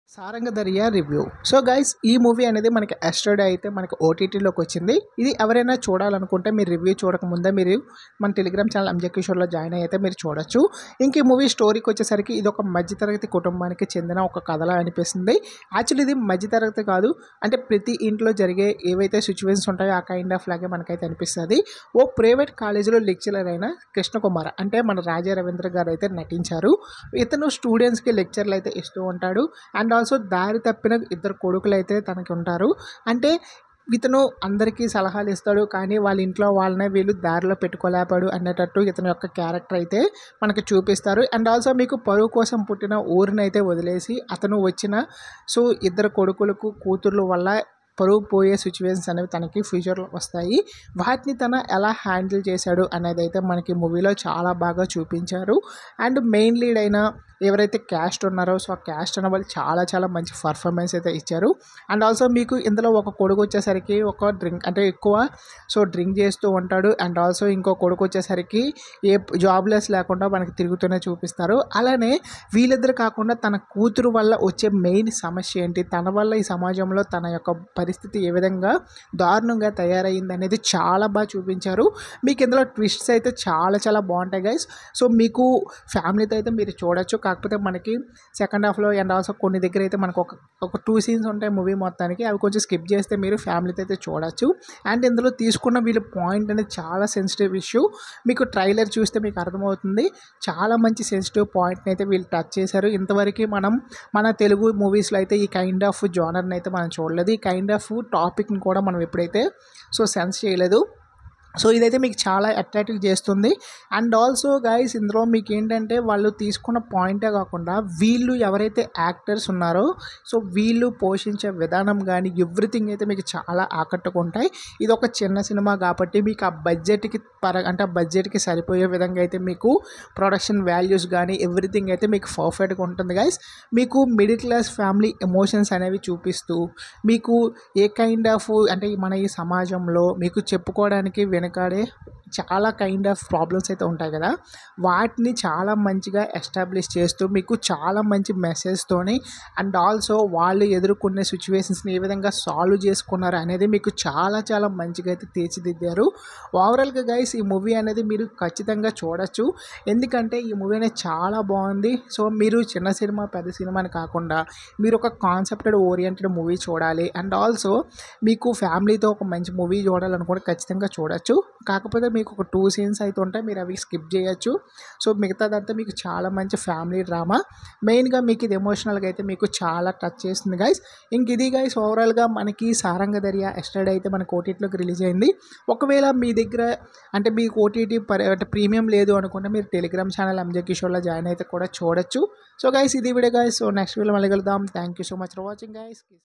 సారంగధరియా review so guys ఈ movie అనేది మనకి ఎస్టర్డే అయితే మనకి ఓటీటీలోకి వచ్చింది ఇది ఎవరైనా చూడాలనుకుంటే మీరు రివ్యూ చూడక ముందే మీరు మన టెలిగ్రామ్ ఛానల్ ఎంజే కిషోర్లో జాయిన్ అయితే మీరు చూడొచ్చు ఇంక ఈ మూవీ స్టోరీకి వచ్చేసరికి ఇది ఒక మధ్యతరగతి కుటుంబానికి చెందిన ఒక కథలా అనిపిస్తుంది యాక్చువల్లీ ఇది మధ్యతరగతి కాదు అంటే ప్రతి ఇంట్లో జరిగే ఏవైతే సిచ్యువేషన్స్ ఉంటాయో ఆ కైండ్ ఆఫ్ లాగే మనకైతే అనిపిస్తుంది ఓ ప్రైవేట్ కాలేజీలో లెక్చరర్ అయిన కృష్ణకుమార్ అంటే మన రాజా రవీంద్ర గారు అయితే నటించారు ఇతను స్టూడెంట్స్కి లెక్చర్లు అయితే ఇస్తూ ఉంటాడు అండ్ ఆల్సో దారి తప్పిన ఇద్దరు కొడుకులు అయితే తనకి ఉంటారు అంటే ఇతను అందరికీ సలహాలు ఇస్తాడు కానీ వాళ్ళ ఇంట్లో వాళ్ళనే వీళ్ళు దారిలో పెట్టుకోలేపాడు అనేటట్టు ఇతని యొక్క క్యారెక్టర్ అయితే మనకి చూపిస్తారు అండ్ ఆల్సో మీకు పరువు కోసం పుట్టిన ఊరిని అయితే వదిలేసి అతను వచ్చిన సో ఇద్దరు కొడుకులకు కూతుర్ల వల్ల పరువు పోయే సిచ్యువేషన్స్ అనేవి తనకి ఫ్యూచర్లో వస్తాయి వాటిని తన ఎలా హ్యాండిల్ చేశాడు అనేది అయితే మనకి మూవీలో చాలా బాగా చూపించారు అండ్ మెయిన్ లీడ్ అయిన ఎవరైతే క్యాస్ట్ ఉన్నారో సో ఆ క్యాస్ట్ అన్న వాళ్ళు చాలా చాలా మంచి పర్ఫార్మెన్స్ అయితే ఇచ్చారు అండ్ ఆల్సో మీకు ఇందులో ఒక కొడుకు వచ్చేసరికి ఒక డ్రింక్ అంటే ఎక్కువ సో డ్రింక్ చేస్తూ ఉంటాడు అండ్ ఆల్సో ఇంకో కొడుకు వచ్చేసరికి ఏ జాబ్లెస్ లేకుండా మనకి తిరుగుతూనే చూపిస్తారు అలానే వీళ్ళిద్దరు కాకుండా తన కూతురు వల్ల వచ్చే మెయిన్ సమస్య ఏంటి తన వల్ల ఈ సమాజంలో తన యొక్క పరిస్థితి ఏ విధంగా దారుణంగా తయారైంది అనేది చాలా బాగా చూపించారు మీకు ఇందులో ట్విస్ట్స్ అయితే చాలా చాలా బాగుంటాయి గైస్ సో మీకు ఫ్యామిలీతో అయితే మీరు చూడొచ్చు కాకపోతే మనకి సెకండ్ హాఫ్లో అండ్ ఆల్సో కొన్ని దగ్గర అయితే మనకు ఒక ఒక టూ సీన్స్ ఉంటాయి మూవీ మొత్తానికి అవి కొంచెం స్కిప్ చేస్తే మీరు ఫ్యామిలీతో అయితే చూడొచ్చు అండ్ ఇందులో తీసుకున్న వీళ్ళ పాయింట్ అనేది చాలా సెన్సిటివ్ ఇష్యూ మీకు ట్రైలర్ చూస్తే మీకు అర్థమవుతుంది చాలా మంచి సెన్సిటివ్ పాయింట్ని అయితే వీళ్ళు టచ్ చేశారు ఇంతవరకు మనం మన తెలుగు మూవీస్లో అయితే ఈ కైండ్ ఆఫ్ జానర్ని అయితే మనం చూడలేదు ఈ కైండ్ ఆఫ్ టాపిక్ని కూడా మనం ఎప్పుడైతే సో సెన్స్ చేయలేదు సో ఇదైతే మీకు చాలా అట్రాక్టివ్ చేస్తుంది అండ్ ఆల్సో గైస్ ఇందులో మీకు ఏంటంటే వాళ్ళు తీసుకున్న పాయింటే కాకుండా వీళ్ళు ఎవరైతే యాక్టర్స్ ఉన్నారో సో వీళ్ళు పోషించే విధానం కానీ ఎవ్రీథింగ్ అయితే మీకు చాలా ఆకట్టుకుంటాయి ఇది ఒక చిన్న సినిమా కాబట్టి మీకు ఆ బడ్జెట్కి పర అంటే ఆ బడ్జెట్కి సరిపోయే విధంగా అయితే మీకు ప్రొడక్షన్ వాల్యూస్ కానీ ఎవ్రీథింగ్ అయితే మీకు పర్ఫెక్ట్గా ఉంటుంది గైస్ మీకు మిడిల్ క్లాస్ ఫ్యామిలీ ఎమోషన్స్ అనేవి చూపిస్తూ మీకు ఏ కైండ్ ఆఫ్ అంటే మన ఈ సమాజంలో మీకు చెప్పుకోవడానికి వెనకాడే చాలా కైండ్ ఆఫ్ ప్రాబ్లమ్స్ అయితే ఉంటాయి కదా వాటిని చాలా మంచిగా ఎస్టాబ్లిష్ చేస్తూ మీకు చాలా మంచి మెసేజ్తోని అండ్ ఆల్సో వాళ్ళు ఎదుర్కొనే సిచ్యువేషన్స్ని ఏ విధంగా సాల్వ్ చేసుకున్నారు అనేది మీకు చాలా చాలా మంచిగా అయితే తీర్చిదిద్దారు ఓవరాల్గా గైస్ ఈ మూవీ అనేది మీరు ఖచ్చితంగా చూడొచ్చు ఎందుకంటే ఈ మూవీ అనేది చాలా బాగుంది సో మీరు చిన్న సినిమా పెద్ద సినిమా అని కాకుండా మీరు ఒక కాన్సెప్టెడ్ ఓరియంటెడ్ మూవీ చూడాలి అండ్ ఆల్సో మీకు ఫ్యామిలీతో ఒక మంచి మూవీ చూడాలనుకుంటే ఖచ్చితంగా చూడొచ్చు కాకపోతే మీకు ఒక టూ సీన్స్ అయితే ఉంటాయి మీరు అవి స్కిప్ చేయొచ్చు సో మిగతాదంతా మీకు చాలా మంచి ఫ్యామిలీ డ్రామా మెయిన్గా మీకు ఇది ఎమోషనల్గా అయితే మీకు చాలా టచ్ చేస్తుంది గైస్ ఇంక ఇది గైస్ ఓవరాల్గా మనకి సారంగ దర్యా ఎస్టర్డే అయితే మనకి ఓటీటీలోకి రిలీజ్ అయింది ఒకవేళ మీ దగ్గర అంటే మీకు ఓటీటీ పరి అంటే ప్రీమియం లేదు అనుకుంటే మీరు టెలిగ్రామ్ ఛానల్ ఎంజే కిషోర్లో జాయిన్ అయితే కూడా చూడొచ్చు సో గైస్ ఇది video guys so next video మళ్ళీ కలుద్దాం thank you so much for watching guys